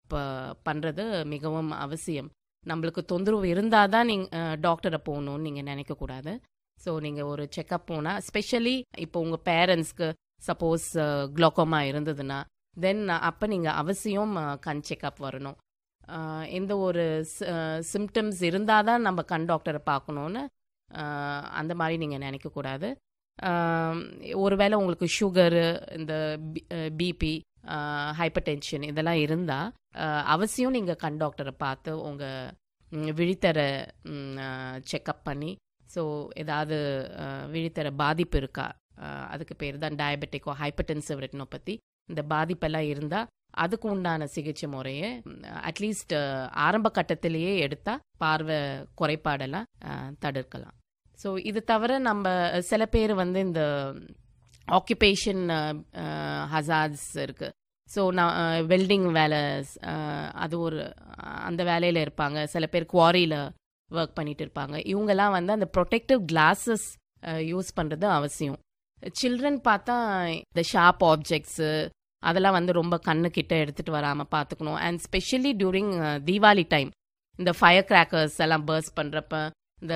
பண்ணுறது மிகவும் அவசியம் நம்மளுக்கு தொந்தரவு இருந்தால் தான் நீங்கள் டாக்டரை போகணும்னு நீங்கள் நினைக்கக்கூடாது ஸோ நீங்கள் ஒரு செக்கப் போனால் ஸ்பெஷலி இப்போ உங்கள் பேரண்ட்ஸ்க்கு சப்போஸ் குளோக்கோமா இருந்ததுன்னா தென் அப்போ நீங்கள் அவசியம் அஹ், கண் செக்கப் வரணும் அஹ், எந்த ஒரு சிம்டம்ஸ் இருந்தால் தான் நம்ம கண் டாக்டரை பார்க்கணுன்னு அஹ், அந்த மாதிரி நீங்கள் நினைக்கக்கூடாது அஹ், ஒருவேளை உங்களுக்கு சுகரு இந்த பிபி ஹைப்பர் டென்ஷன் இதெல்லாம் இருந்தால் அவசியம் நீங்கள் கண் டாக்டரை பார்த்து உங்கள் விழித்தர செக்கப் பண்ணி ஸோ ஏதாவது அஹ், விழித்தர பாதிப்பு இருக்கா அஹ், அதுக்கு பேர் தான் டயபெட்டிக்கோ ஹைப்பர்டென்சிவ் ரெட்டினோபதி இந்த பாதிப்பெல்லாம் இருந்தால் அதுக்கு உண்டான சிகிச்சை முறையை அட்லீஸ்ட் ஆரம்ப கட்டத்திலேயே எடுத்தால் பார்வை குறைபாடெல்லாம் அஹ், தடுக்கலாம் ஸோ இது தவிர நம்ம சில பேர் வந்து இந்த ஆக்குபேஷன் ஹசார்ட்ஸ் இருக்குது ஸோ நான் வெல்டிங் வேலை அஹ், அது ஒரு அந்த வேலையில் இருப்பாங்க சில பேர் குவாரியில் ஒர்க் பண்ணிட்டு இருப்பாங்க இவங்கெல்லாம் வந்து அந்த ப்ரொடெக்டிவ் கிளாஸஸ் யூஸ் பண்ணுறது அவசியம் சில்ட்ரன் பார்த்தா இந்த ஷார்ப் ஆப்ஜெக்ட்ஸு அதெல்லாம் வந்து ரொம்ப கண்ணுக்கிட்ட எடுத்துகிட்டு வராமல் பார்த்துக்கணும் and specially during Deepavali time இந்த ஃபயர் கிராக்கர்ஸ் எல்லாம் பர்ஸ் பண்ணுறப்ப இந்த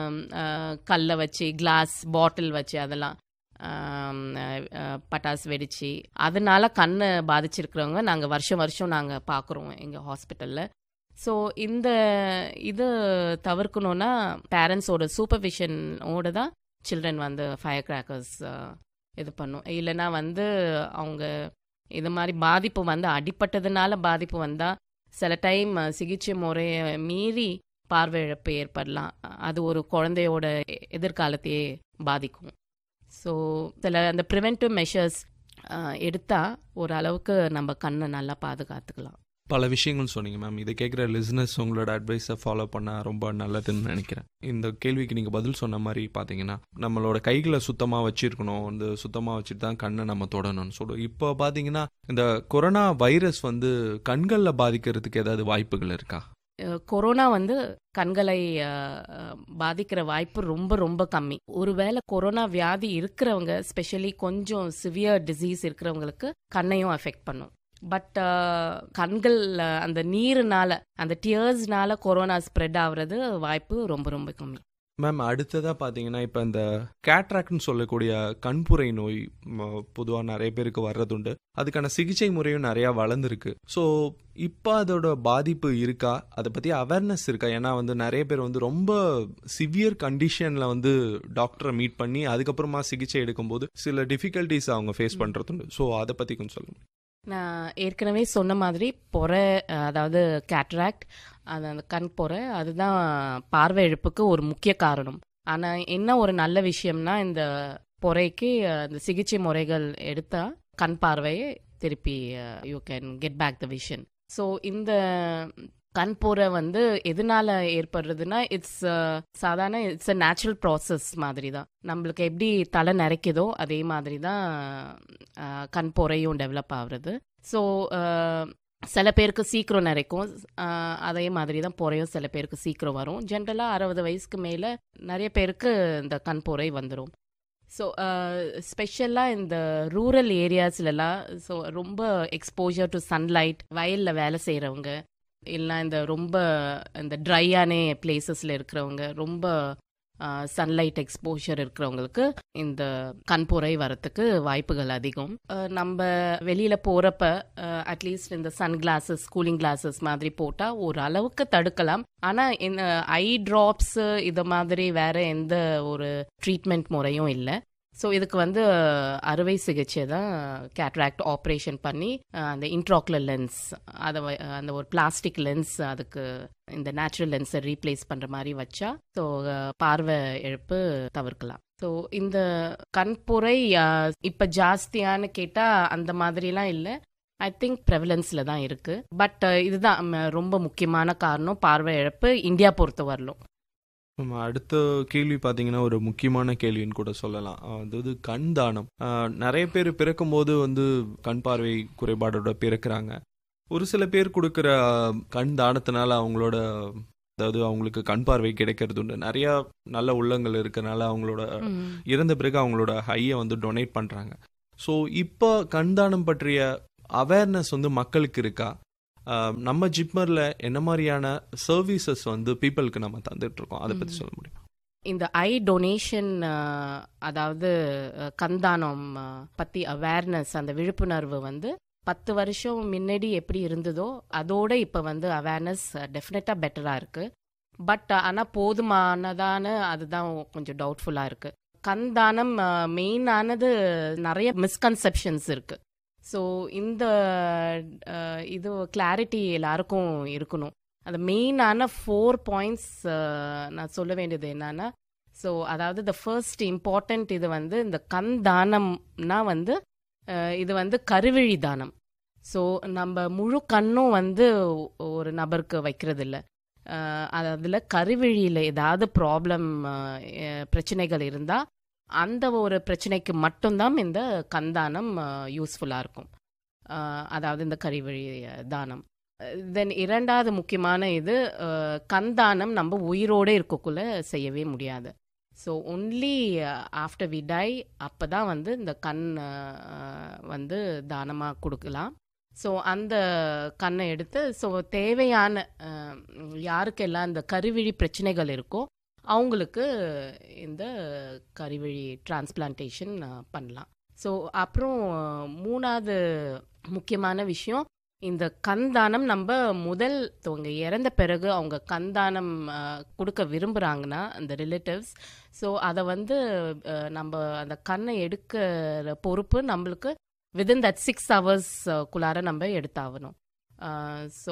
கல்லை வச்சு கிளாஸ் பாட்டில் வச்சு அதெல்லாம் ஆம், அஹ், அஹ், பட்டாசு வெடிச்சு அதனால கண்ணை பாதிச்சிருக்கிறவங்க நாங்கள் வருஷம் வருஷம் நாங்கள் பார்க்குறோம் எங்கள் ஹாஸ்பிட்டலில் ஸோ இந்த இது தவிர்க்கணுன்னா பேரண்ட்ஸோட சூப்பர்விஷனோட தான் சில்ட்ரன் வந்து ஃபயர் கிராக்கர்ஸ் இது பண்ணும் இல்லைன்னா வந்து அவங்க இது மாதிரி பாதிப்பு வந்து அடிப்பட்டதுனால பாதிப்பு வந்தால் சில டைம் சிகிச்சை முறையை மீறி பார்வை இழப்பு ஏற்படலாம் அது ஒரு குழந்தையோட எ- எதிர்காலத்தையே பாதிக்கும் ஸோ சில அந்த ப்ரிவென்டிவ் மெஷர்ஸ் எடுத்தால் ஓரளவுக்கு நம்ம கண்ணை நல்லா பாதுகாத்துக்கலாம் பல விஷயங்கள் சொன்னீங்க மேம் இதை கேட்குற லிஸ்னஸ் உங்களோட அட்வைஸை ஃபாலோ பண்ணால் ரொம்ப நல்லதுன்னு நினைக்கிறேன் இந்த கேள்விக்கு நீங்கள் பதில் சொன்ன மாதிரி பார்த்தீங்கன்னா நம்மளோட கைகளை சுத்தமாக வச்சிருக்கணும் வந்து சுத்தமாக வச்சுட்டு தான் கண்ணை நம்ம தொடணும்னு சொல்லுவோம் இப்போ பார்த்தீங்கன்னா இந்த கொரோனா வைரஸ் வந்து கண்களில் பாதிக்கிறதுக்கு ஏதாவது வாய்ப்புகள் இருக்கா அஹ் கொரோனா வந்து கண்களை அஹ், அஹ், பாதிக்கிற வாய்ப்பு ரொம்ப ரொம்ப கம்மி ஒருவேளை கொரோனா வியாதி இருக்கிறவங்க ஸ்பெஷலி கொஞ்சம் சிவியர் டிசீஸ் இருக்கிறவங்களுக்கு கண்ணையும் அஃபெக்ட் பண்ணும் பட் கண்கள் அஹ், அந்த நீருனால அந்த டியர்ஸ்னால கொரோனா ஸ்ப்ரெட் ஆகுறது வாய்ப்பு ரொம்ப ரொம்ப கம்மி மேம் அடுத்ததாக பார்த்தீங்கன்னா இப்போ இந்த கேட்ராக்ட்னு சொல்லக்கூடிய கண்புரை நோய் பொதுவாக நிறைய பேருக்கு வர்றதுண்டு அதுக்கான சிகிச்சை முறையும் நிறையா வளர்ந்துருக்கு ஸோ இப்போ அதோட பாதிப்பு இருக்கா அதை பற்றி அவேர்னஸ் இருக்கா ஏன்னா வந்து நிறைய பேர் வந்து ரொம்ப சிவியர் கண்டிஷனில் வந்து டாக்டரை மீட் பண்ணி அதுக்கப்புறமா சிகிச்சை எடுக்கும்போது சில டிஃபிகல்ட்டிஸ் அவங்க ஃபேஸ் பண்ணுறதுண்டு ஸோ அதை பற்றி கொஞ்சம் சொல்லுங்க நான் ஏற்கனவே சொன்ன மாதிரி பொறை அஹ், அதாவது கேட்ராக்ட் அது அந்த கண் பொறை அதுதான் பார்வை இழப்புக்கு ஒரு முக்கிய காரணம் ஆனால் என்ன ஒரு நல்ல விஷயம்னா இந்த பொறைக்கு அஹ், இந்த சிகிச்சை முறைகள் எடுத்தா கண் பார்வையை திருப்பி you can get back the vision so இந்த கண் பொறை வந்து எதனால ஏற்படுறதுன்னா இட்ஸ் சாதாரண இட்ஸ் அ நேச்சுரல் ப்ராசஸ் மாதிரி தான் நம்மளுக்கு எப்படி தலை நிறைக்குதோ அதே மாதிரி தான் அஹ், கண் பொறையும் டெவலப் ஆகுறது ஸோ சில பேருக்கு சீக்கிரம் நிறைக்கும் அஹ், அதே மாதிரி தான் பொறையும் சில பேருக்கு சீக்கிரம் வரும் ஜென்ரலாக அறுபது வயசுக்கு மேலே நிறைய பேருக்கு இந்த கண் பொறை வந்துடும் ஸோ ஸ்பெஷலாக இந்த ரூரல் ஏரியாஸ்லலாம் ஸோ ரொம்ப எக்ஸ்போஜர் டு சன்லைட் வயலில் வேலை செய்கிறவங்க இல்லை இந்த ரொம்ப இந்த ட்ரையான பிளேசஸில் இருக்கிறவங்க ரொம்ப சன்லைட் எக்ஸ்போஷர் இருக்கிறவங்களுக்கு இந்த கண்புரை வரத்துக்கு வாய்ப்புகள் அதிகம் அஹ், நம்ம வெளியில் போகிறப்ப அட்லீஸ்ட் இந்த சன் கிளாஸஸ் கூலிங் கிளாஸஸ் மாதிரி போட்டால் ஒரு அளவுக்கு தடுக்கலாம் ஆனால் இந்த ஐ ட்ராப்ஸு இது மாதிரி வேற எந்த ஒரு ட்ரீட்மெண்ட் முறையும் இல்லை ஸோ இதுக்கு வந்து அஹ், அறுவை சிகிச்சை தான் கேட்ராக்ட் ஆப்ரேஷன் பண்ணி அஹ், அந்த இன்ட்ராக்குலர் லென்ஸ் அதை வ- அந்த ஒரு பிளாஸ்டிக் லென்ஸ் அதுக்கு இந்த நேச்சுரல் லென்ஸை ரீப்ளேஸ் பண்ணுற மாதிரி வச்சா ஸோ பார்வை இழப்பு தவிர்க்கலாம் ஸோ இந்த கண்புரை அஹ், இப்ப ஜாஸ்தியான்னு கேட்டா அந்த மாதிரிலாம் இல்லை ஐ திங்க் ப்ரெவலன்ஸில் தான் இருக்கு பட் இதுதான் ம, ரொம்ப முக்கியமான காரணம் பார்வை இழப்பு இந்தியா பொறுத்த வரலும் நம்ம அடுத்த கேள்வி பார்த்தீங்கன்னா ஒரு முக்கியமான கேள்வின்னு கூட சொல்லலாம் அதாவது கண் தானம் ஆஹ் நிறைய பேர் பிறக்கும் போது வந்து கண் பார்வை குறைபாடோட பிறக்கிறாங்க ஒரு சில பேர் கொடுக்குற கண் தானத்தினால அவங்களோட அதாவது அவங்களுக்கு கண் பார்வை கிடைக்கிறது உண்டு நிறைய நல்ல உள்ளங்கள் இருக்கனால அவங்களோட இறந்த பிறகு அவங்களோட ஹையை வந்து டொனேட் பண்றாங்க ஸோ இப்போ கண் தானம் பற்றிய அவேர்னஸ் வந்து மக்களுக்கு இருக்கா நம்ம ஜிப்மரில் என்ன மாதிரியான சர்வீசஸ் வந்து பீப்புளுக்கு நம்ம தந்துட்டு இருக்கோம் அதை பற்றி சொல்ல முடியுமா இந்த ஐ டொனேஷன் அதாவது அஹ், கந்தானம் அஹ், பத்தி அவேர்னஸ் அந்த விழிப்புணர்வு வந்து பத்து வருஷம் முன்னாடி எப்படி இருந்ததோ அதோட இப்போ வந்து அவேர்னஸ் டெஃபினட்டாக பெட்டராக இருக்கு பட் ஆனால் போதுமானதான அதுதான் கொஞ்சம் டவுட்ஃபுல்லாக இருக்கு கந்தானம் மெயினானது நிறைய மிஸ்கன்செப்ஷன்ஸ் இருக்கு ஸோ இந்த அஹ், இது கிளாரிட்டி எல்லாருக்கும் இருக்கணும் அந்த மெயினான ஃபோர் பாயிண்ட்ஸ் நான் சொல்ல வேண்டியது என்னன்னா ஸோ அதாவது த ஃபர்ஸ்ட் இம்பார்ட்டன்ட் இது வந்து இந்த கண் தானம்னா வந்து அஹ், இது வந்து கருவிழி தானம் ஸோ நம்ம முழு கண்ணும் வந்து ஒரு நபருக்கு வைக்கிறது இல்லை அதில் கருவிழியில் ஏதாவது ப்ராப்ளம் பிரச்சனைகள் இருந்தால் அந்த ஒரு பிரச்சனைக்கு மட்டும்தான் இந்த கந்தானம் யூஸ்ஃபுல்லாக இருக்கும் அஹ், அதாவது இந்த கருவிழி அஹ், தானம் தென் இரண்டாவது முக்கியமான இது அஹ், கந்தானம் நம்ம உயிரோடு இருக்கக்குள்ள செய்யவே முடியாது so only after we die அப்போ தான் வந்து இந்த கண் அஹ், வந்து தானமாக கொடுக்கலாம் ஸோ அந்த கண்ணை எடுத்து ஸோ தேவையான அஹ், யாருக்கெல்லாம் இந்த கருவிழி பிரச்சனைகள் இருக்கோ அவங்களுக்கு இந்த கருவிழி டிரான்ஸ்பிளான்டேஷன் பண்ணலாம் ஸோ அப்புறம் மூணாவது முக்கியமான விஷயம் இந்த கந்தானம் நம்ம முதல் அவங்க இறந்த பிறகு அவங்க கந்தானம் அஹ், கொடுக்க விரும்புகிறாங்கன்னா அந்த ரிலேட்டிவ்ஸ் ஸோ அதை வந்து அஹ், நம்ம அந்த கண்ணை எடுக்கிற பொறுப்பு நம்மளுக்கு வித்தின் தட் சிக்ஸ் ஹவர்ஸ்க்குள்ளார நம்ம எடுத்தாகணும் ஸோ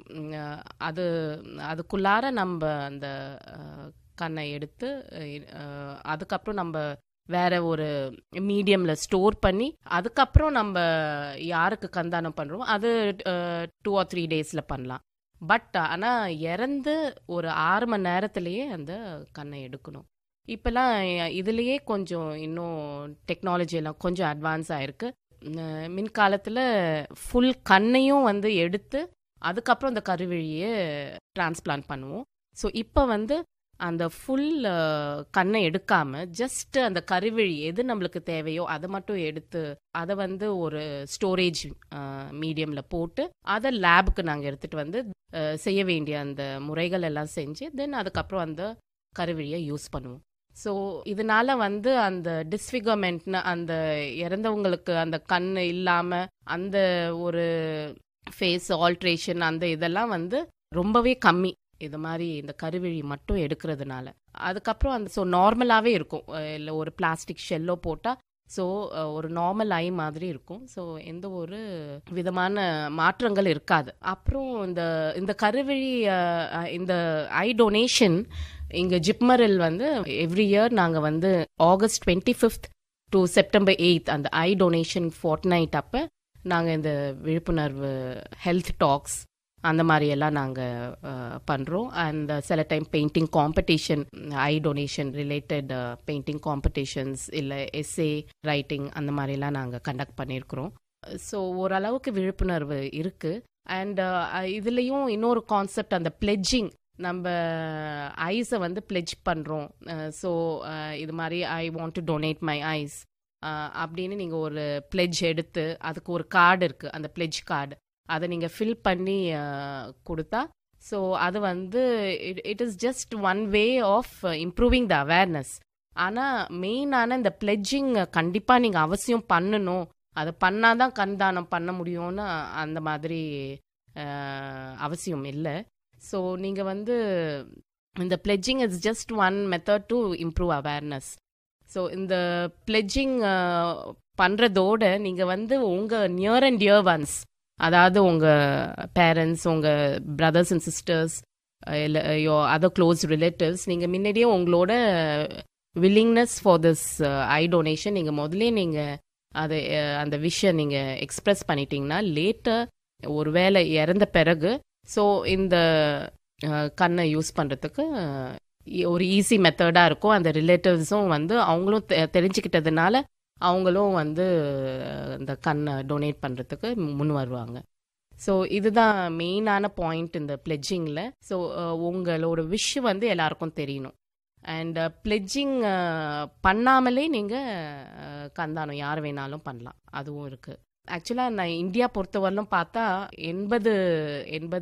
அது அதுக்குள்ளார நம்ம அந்த அஹ், கண்ணை எடுத்து அஹ், அதுக்கப்புறம் நம்ம வேற ஒரு மீடியம்ல ஸ்டோர் பண்ணி அதுக்கப்புறம் நம்ம யாருக்கு கந்தானம் பண்றோம் அது டூ ஆர் த்ரீ டேஸ்ல பண்ணலாம் பட் ஆனா இறந்து ஒரு ஆறு மணி நேரத்திலேயே அந்த கண்ணை எடுக்கணும் இப்பெல்லாம் இதுலயே கொஞ்சம் இன்னும் டெக்னாலஜி எல்லாம் கொஞ்சம் அட்வான்ஸ் ஆயிருக்கு உம், மின்காலத்துல ஃபுல் கண்ணையும் வந்து எடுத்து அதுக்கப்புறம் அந்த கருவிழியை டிரான்ஸ்பிளான்ட் பண்ணுவோம் ஸோ இப்போ வந்து அந்த ஃபுல் கண்ணை எடுக்காம ஜஸ்ட் அந்த கருவிழி எது நம்மளுக்கு தேவையோ அதை மட்டும் எடுத்து அதை வந்து ஒரு ஸ்டோரேஜ் மீடியம்ல போட்டு அதை லேபுக்கு நாங்கள் எடுத்துட்டு வந்து அஹ், செய்ய வேண்டிய அந்த முறைகள் எல்லாம் செஞ்சு தென் அதுக்கப்புறம் அந்த கருவிழியை யூஸ் பண்ணுவோம் ஸோ இதனால வந்து அந்த டிஸ்ஃபிகர்மெண்ட்னு அந்த இறந்தவங்களுக்கு அந்த கண் இல்லாம அந்த ஒரு ஃபேஸ் ஆல்ட்ரேஷன் அந்த இதெல்லாம் வந்து ரொம்பவே கம்மி இது மாதிரி இந்த கருவிழி மட்டும் எடுக்கிறதுனால அதுக்கப்புறம் அந்த ஸோ நார்மலாகவே இருக்கும் இல்லை ஒரு பிளாஸ்டிக் ஷெல்லோ போட்டால் ஸோ ஒரு நார்மல் ஐ மாதிரி இருக்கும் ஸோ எந்த ஒரு விதமான மாற்றங்கள் இருக்காது அப்புறம் இந்த இந்த கருவிழி அஹ், அஹ், இந்த ஐ டொனேஷன் இங்கே ஜிப்மரில் வந்து எவ்ரி இயர் நாங்கள் வந்து August twenty fifth to September eighth அந்த ஐ டொனேஷன் ஃபோர்ட் நைட் அப்போ நாங்கள் இந்த விழிப்புணர்வு ஹெல்த் டாக்ஸ் அந்த மாதிரி எல்லாம் நாங்கள் பண்ணுறோம் அண்ட் சில time painting competition eye donation related painting competitions இல்லை எஸ்ஏ ரைட்டிங் அந்த மாதிரிலாம் நாங்கள் கண்டக்ட் பண்ணியிருக்கிறோம் ஸோ ஓரளவுக்கு விழிப்புணர்வு இருக்குது அண்ட் இதுலேயும் இன்னொரு கான்செப்ட் அந்த பிளெட்ஜிங் நம்ம ஐஸை வந்து பிளெட்ஜ் பண்ணுறோம் ஸோ இது மாதிரி I want to donate my eyes அப்படின்னு நீங்கள் ஒரு பிளெட்ஜ் எடுத்து அதுக்கு ஒரு கார்டு இருக்குது அந்த பிளெட்ஜ் கார்டு அதை நீங்கள் ஃபில் பண்ணி அஹ், கொடுத்தா ஸோ அது வந்து it is just one way of improving the awareness ஆனால் மெயினான இந்த பிளெட்ஜிங் கண்டிப்பாக நீங்கள் அவசியம் பண்ணணும் அதை பண்ணாதான் கண் தானம் பண்ண முடியும்னு அந்த மாதிரி அஹ், அவசியம் இல்லை ஸோ நீங்கள் வந்து இந்த pledging is just one method to improve awareness so இந்த பிளெட்ஜிங் பண்ணுறதோட நீங்கள் வந்து உங்கள் நியர் அண்ட் டியர் ஒன்ஸ் அதாவது உங்கள் பேரண்ட்ஸ் உங்கள் பிரதர்ஸ் அண்ட் சிஸ்டர்ஸ் இல்லை யோ அதர் க்ளோஸ் ரிலேட்டிவ்ஸ் நீங்கள் முன்னாடியே உங்களோட willingness for this eye donation நீங்கள் முதல்ல நீங்கள் அதை அஹ், அந்த விஷயம் நீங்கள் எக்ஸ்பிரஸ் பண்ணிட்டீங்கன்னா லேட்டர் ஒருவேளை இறந்த பிறகு ஸோ இந்த அஹ், கண்ணை யூஸ் பண்ணுறதுக்கு ஒரு ஈஸி மெத்தடாக இருக்கும் அந்த ரிலேட்டிவ்ஸும் வந்து அவங்களும் தெ- தெரிஞ்சுக்கிட்டதுனால அவங்களும் வந்து அஹ், இந்த கண்ணை டொனேட் பண்ணுறதுக்கு முன் வருவாங்க ஸோ இதுதான் மெயினான பாயிண்ட் இந்த பிளெட்ஜிங்கில் ஸோ உங்களோட விஷ் வந்து எல்லாருக்கும் தெரியணும் அண்ட் பிளெட்ஜிங் பண்ணாமலே நீங்கள் கந்தானம் யார் வேணாலும் பண்ணலாம் அதுவும் இருக்குது ஆக்சுவலாக நான் இந்தியா பொறுத்தவரையிலும் பார்த்தா எண்பது எண்பது